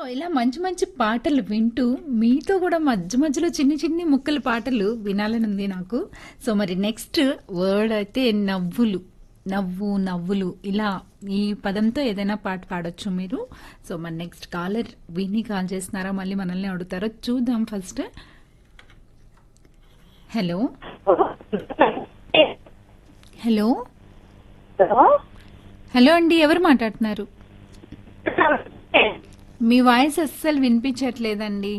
ఇలా మంచి మంచి పాటలు వింటూ మీతో కూడా మధ్య మధ్యలో చిన్ని చిన్ని ముక్కల పాటలు వినాలని ఉంది నాకు సో మరి నెక్స్ట్ వర్డ్ అయితే నవ్వులు నవ్వు నవ్వులు ఇలా ఈ పదంతో ఏదైనా పాట పాడొచ్చు మీరు సో మరి నెక్స్ట్ కాలర్ విని కాల్ చేస్తున్నారా మళ్ళీ మనల్ని అడుగుతారో చూద్దాం ఫస్ట్ హలో హలో హలో అండి ఎవరు మాట్లాడుతున్నారు మీ వాయిస్ అస్సలు వినిపించట్లేదండి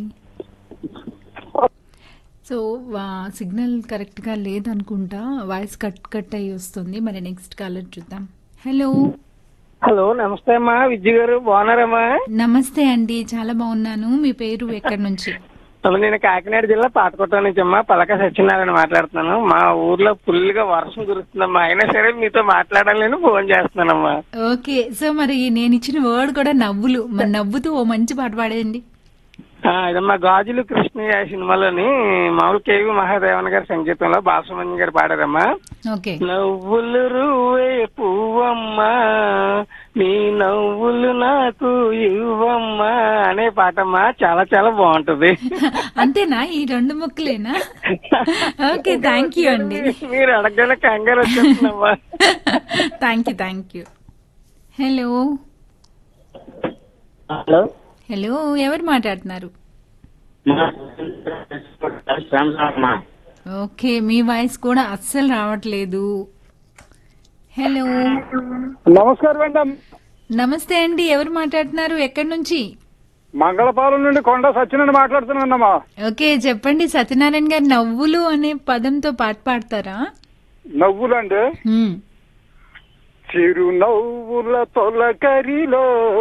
సో వా- సిగ్నల్ కరెక్ట్ గా లేదనుకుంటా వాయిస్ కట్ కట్ అయ్యి వస్తుంది మరి నెక్స్ట్ కాలర్ చూద్దాం హలో హలో నమస్తే అమ్మా విద్య గారు బాగున్నారమ్మా నమస్తే అండి చాలా బాగున్నాను మీ పేరు ఎక్కడి నుంచి అమ్మ, నేను కాకినాడ జిల్లా పాతకొట్ట నుంచి అమ్మా పలక సత్యనారాయణ మాట్లాడుతున్నాను మా ఊర్లో ఫుల్ గా వర్షం కురుస్తుందమ్మా అయినా సరే మీతో మాట్లాడాలని ఫోన్ చేస్తున్నానమ్మా ఓకే సో మరి నేను ఇచ్చిన వర్డ్ కూడా నవ్వులు మరి నవ్వుతూ ఓ మంచి పాట పాడేయండి ఆ, ఇదమ్మా గాజులు కృష్ణయ్య సినిమాలోని మామూలు కేవి మహాదేవన్ గారి సంగీతంలో బాలసుబ్రహ్మణ్యం గారు పాడారమ్మా ఓకే నవ్వులు రువే పువ్వమ్మా నీ నవ్వులు నాకు ఇవ్వమ్మా అనే పాటమ్మా చాలా చాలా బాగుంటది అంతేనా ఈ రెండు ముక్కలేనా ఓకే థ్యాంక్ యూ అండి మీరు అడగగానే కంగారు వచ్చేస్తుందమ్మా thank you thank you hello hello hello ఎవరు మాట్లాడుతున్నారు శ్యామరామా ఓకే మీ వాయిస్ కూడా అస్సలు రావట్లేదు హలో నమస్కారం అండి నమస్తే అండి ఎవరు మాట్లాడుతున్నారు ఎక్కడి నుంచి మంగళపాలెం నుండి కొండ సత్యనండి మాట్లాడుతున్నానమ్మా ఓకే చెప్పండి సత్యనారాయణ గారు నవ్వులు అనే పదంతో పాట పాడతారా నవ్వులండి హ్మ్. చిరునవ్వుల తొలకరిలో